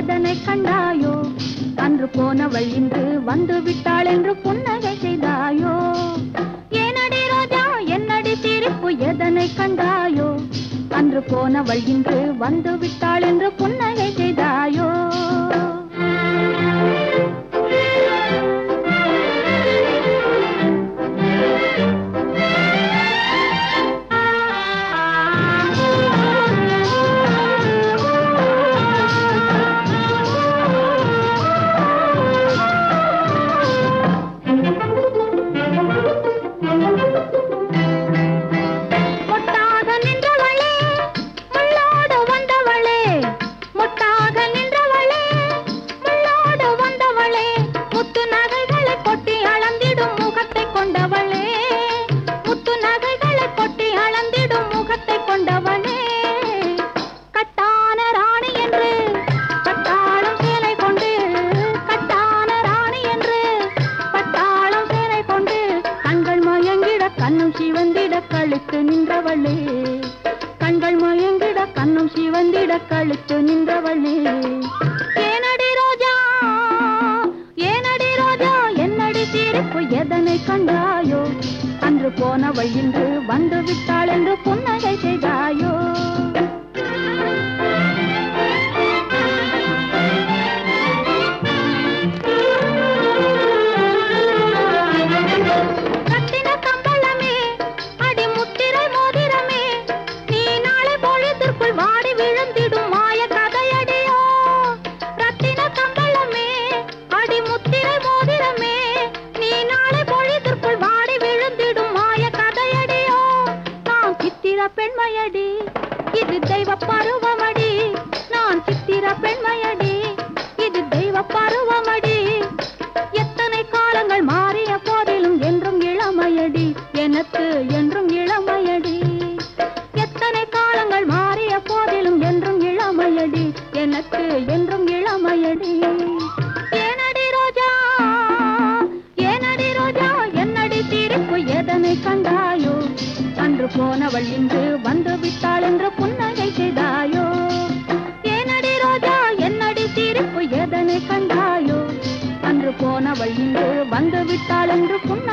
எதனை கண்டாயோ அன்று போனவள் இன்று வந்து விட்டாள் என்று புன்னகை செய்தாயோ ஏனடி ரோஜா என்னடி சிரிப்பு எதனை கண்டாயோ அன்று போனவள் இன்று வந்து விட்டாள் என்று புன்னகை செய்தாயோ மொட்டாக நின்றவளே முள்ளோடு வந்தவளே மொட்டாக நின்றவளே முள்ளோடு வந்தவளே முத்து நகைகளை கொட்டி அளந்திடும் முகத்தை கொண்டவளே முத்து நகைகளை கொட்டி அளந்திடும் முகத்தை கொண்டவளே கட்டான ராணி என்று கட்டாளம் சேலை கொண்டு கட்டான ராணி என்று கட்டாளம் சேலை கொண்டு கண்கள் மயங்கிட கண்ணும் சிவந்திட கழுத்து நின்றவளே கண்கள் மயங்கிட கண்ணும் சிவந்திட கழுத்து நின்றவளே ஏனடி ரோஜா ஏனடி ரோஜா என்னடி சிரிப்பு எதனை கண்டாயோ அன்று போனவள் இன்று வந்து விட்டாள் என்று புன்னகை செய்தாயோ ரத்தின கம்பளமே அடி முத்திரை மோதிரமே நீ நாளை பொழுதிற்குள் வாடி விழுந்திடும் மாய கதையடியோ ரத்தின கம்பளமே அடி முத்திரை மோதிரமே நீ நாளை பொழுதிற்குள் வாடி விழுந்திடும் மாய கதையடியோ நான் சித்திர பெண்மையடி இது தெய்வ பருவமடி நான் சித்திர பெண்மையடி இது தெய்வ பருவமடி எத்தனை காலங்கள் மாறிய போதிலும் என்றும் இளமையடி எனக்கு என்றும் இளமையடி எத்தனை காலங்கள் மாறிய போதிலும் என்றும் இளமையடி எனக்கு என்றும் இளமையடி ஏனடி ரோஜா ஏனடி ரோஜா என்னடி சிரிப்பு எதனை கண்டாயோ அன்று போனவள் இன்று வந்து விட்டாள் என்று புன்னகை செய்தாயோ ஏனடி ரோஜா என்னடி சிரிப்பு எதனை கண்டாயோ அன்று போனவள் இன்று வந்து விட்டாள் என்று புன்னகை